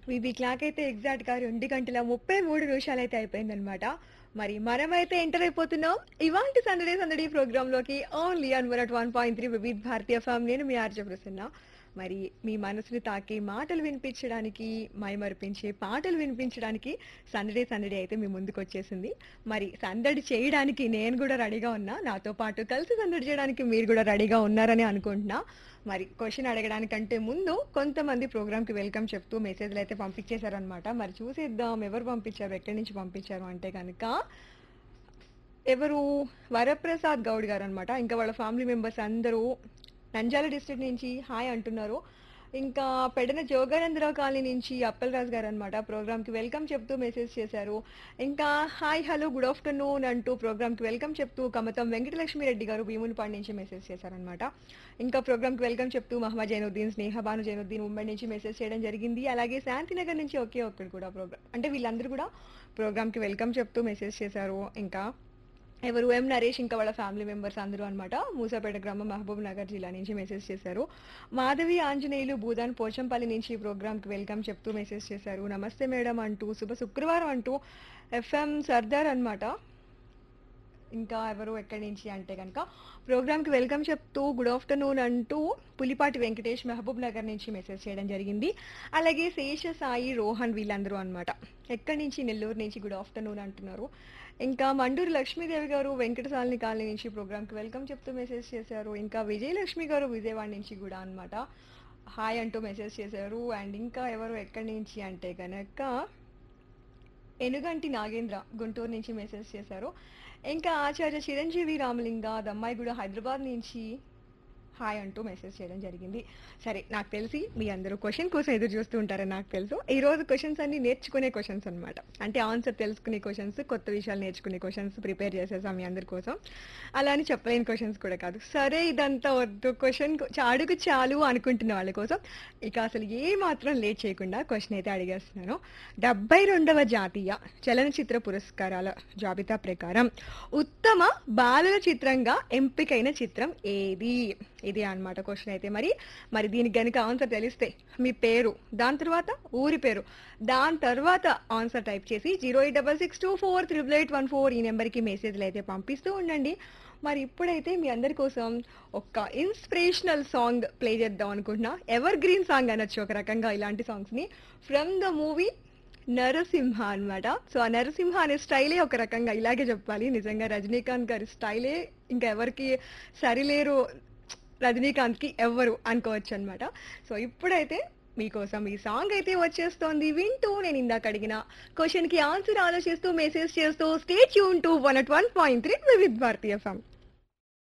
VB clock అయితే exact గా రెండు గంటల ముప్పై మూడు నిమిషాలు అయితే అయిపోయిందనమాట మరి మనమైతే ఎంటర్ అయిపోతున్నాం ఇవాంటి సందడి సందడి ప్రోగ్రామ్ లోకి only on one one point three Vividh Bharati form నేను మీ ఆర్జ ప్రసన్న మరి మీ మనసుని తాకి మాటలు వినిపించడానికి మైమరిపించే పాటలు వినిపించడానికి సందడి సందడి అయితే మీ ముందుకు వచ్చేసింది మరి సందడి చేయడానికి నేను కూడా రెడీగా ఉన్నా నాతో పాటు కలిసి సందడి చేయడానికి మీరు కూడా రెడీగా ఉన్నారని అనుకుంటున్నా మరి క్వశ్చన్ అడగడానికంటే ముందు కొంతమంది ప్రోగ్రామ్కి వెల్కమ్ చెప్తూ మెసేజ్లు అయితే పంపించేశారనమాట మరి చూసేద్దాం ఎవరు పంపించారు ఎక్కడి నుంచి పంపించారు అంటే కనుక ఎవరు వరప్రసాద్ గౌడ్ గారు అనమాట ఇంకా వాళ్ళ ఫ్యామిలీ మెంబర్స్ అందరూ నంజాల డిస్ట్రిక్ట్ నుంచి హాయ్ అంటున్నారు ఇంకా పెడన జోగానందరావు కాలనీ నుంచి అప్పలరాజు గారు అనమాట ప్రోగ్రామ్కి వెల్కమ్ చెప్తూ మెసేజ్ చేశారు ఇంకా హాయ్ హలో గుడ్ ఆఫ్టర్నూన్ అంటూ ప్రోగ్రామ్కి వెల్కమ్ చెప్తూ కమతం వెంకటలక్ష్మి రెడ్డి గారు భీమునిపాడు నుంచి మెసేజ్ చేశారనమాట ఇంకా ప్రోగ్రామ్కి వెల్కమ్ చెప్తూ మహమ్మద్ జైనుద్దీన్ స్నేహ భాను జైనుద్దీన్ ముంబై నుంచి మెసేజ్ చేయడం జరిగింది అలాగే శాంతినగర్ నుంచి ఒకే ఒక్కడు కూడా ప్రోగ్రామ్ అంటే వీళ్ళందరూ కూడా ప్రోగ్రామ్కి వెల్కమ్ చెప్తూ మెసేజ్ చేశారు ఇంకా ఎవరు ఎం నరేష్ ఇంకా వాళ్ళ ఫ్యామిలీ మెంబర్స్ అందరూ అనమాట మూసాపేట గ్రామం మహబూబ్ నగర్ జిల్లా నుంచి మెసేజ్ చేశారు మాధవి ఆంజనేయులు భూదాన్ పోచంపల్లి నుంచి ఈ ప్రోగ్రామ్కి వెల్కమ్ చెప్తూ మెసేజ్ చేశారు నమస్తే మేడం అంటూ శుభ శుక్రవారం అంటూ ఎఫ్ఎం సర్దార్ అన్నమాట ఇంకా ఎవరు ఎక్కడి నుంచి అంటే కనుక ప్రోగ్రామ్కి వెల్కమ్ చెప్తూ గుడ్ ఆఫ్టర్నూన్ అంటూ పులిపాటి వెంకటేష్ మహబూబ్ నగర్ నుంచి మెసేజ్ చేయడం జరిగింది అలాగే శేష సాయి రోహన్ వీళ్ళందరూ అనమాట ఎక్కడి నుంచి నెల్లూరు నుంచి గుడ్ ఆఫ్టర్నూన్ అంటున్నారు ఇంకా మండూరు లక్ష్మీదేవి గారు వెంకటసాలిని కాలనీ నుంచి ప్రోగ్రామ్కి వెల్కమ్ చెప్తూ మెసేజ్ చేశారు ఇంకా విజయలక్ష్మి గారు విజయవాడ నుంచి కూడా అనమాట హాయ్ అంటూ మెసేజ్ చేశారు అండ్ ఇంకా ఎవరు ఎక్కడి నుంచి అంటే కనుక ఎనుగంటి నాగేంద్ర గుంటూరు నుంచి మెసేజ్ చేశారు ఇంకా ఆచార్య చిరంజీవి రామలింగ దమ్మాయి కూడా హైదరాబాద్ నుంచి హాయ్ అంటూ మెసేజ్ చేయడం జరిగింది సరే నాకు తెలిసి మీ అందరూ క్వశ్చన్ కోసం ఎదురు చూస్తూ ఉంటారని నాకు తెలుసు ఈ రోజు క్వశ్చన్స్ అన్ని నేర్చుకునే క్వశ్చన్స్ అన్నమాట అంటే ఆన్సర్ తెలుసుకునే క్వశ్చన్స్ కొత్త విషయాలు నేర్చుకునే క్వశ్చన్స్ ప్రిపేర్ చేసేసాం మీ అందరి కోసం అలా అని చెప్పలేని క్వశ్చన్స్ కూడా కాదు సరే ఇదంతా వద్దు క్వశ్చన్ అడుగు చాలు అనుకుంటున్న వాళ్ళ కోసం ఇక అసలు ఏ మాత్రం లేట్ చేయకుండా క్వశ్చన్ అయితే అడిగేస్తున్నాను డెబ్బై రెండవ జాతీయ చలనచిత్ర పురస్కారాల జాబితా ప్రకారం ఉత్తమ బాలల చిత్రంగా ఎంపికైన చిత్రం ఏది ఇది అన్నమాట క్వశ్చన్ అయితే మరి మరి దీనికి గనుక ఆన్సర్ తెలిస్తే మీ పేరు దాని తర్వాత ఊరి పేరు దాని తర్వాత ఆన్సర్ టైప్ చేసి zero eight double six two four triple eight one four ఈ నెంబర్కి మెసేజ్లు అయితే పంపిస్తూ ఉండండి మరి ఇప్పుడైతే మీ అందరి కోసం ఒక ఇన్స్పిరేషనల్ సాంగ్ ప్లే చేద్దాం అనుకుంటున్నా ఎవర్ గ్రీన్ సాంగ్ అనొచ్చు ఒక రకంగా ఇలాంటి సాంగ్స్ని ఫ్రమ్ ద మూవీ నరసింహ అన్నమాట సో ఆ నరసింహ అనే స్టైలే ఒక రకంగా ఇలాగే చెప్పాలి నిజంగా రజనీకాంత్ గారి స్టైలే ఇంకా ఎవరికి సరిలేరు రజనీకాంత్ కి ఎవ్వరు అనుకోవచ్చు అనమాట సో ఇప్పుడైతే మీకోసం ఈ సాంగ్ అయితే వచ్చేస్తోంది వింటూ నేను ఇందాక అడిగిన క్వశ్చన్ కి ఆన్సర్ ఆలోచిస్తూ మెసేజ్ చేస్తూ స్టేట్ యూన్ to one at one point three with భారతీయ ఫామ్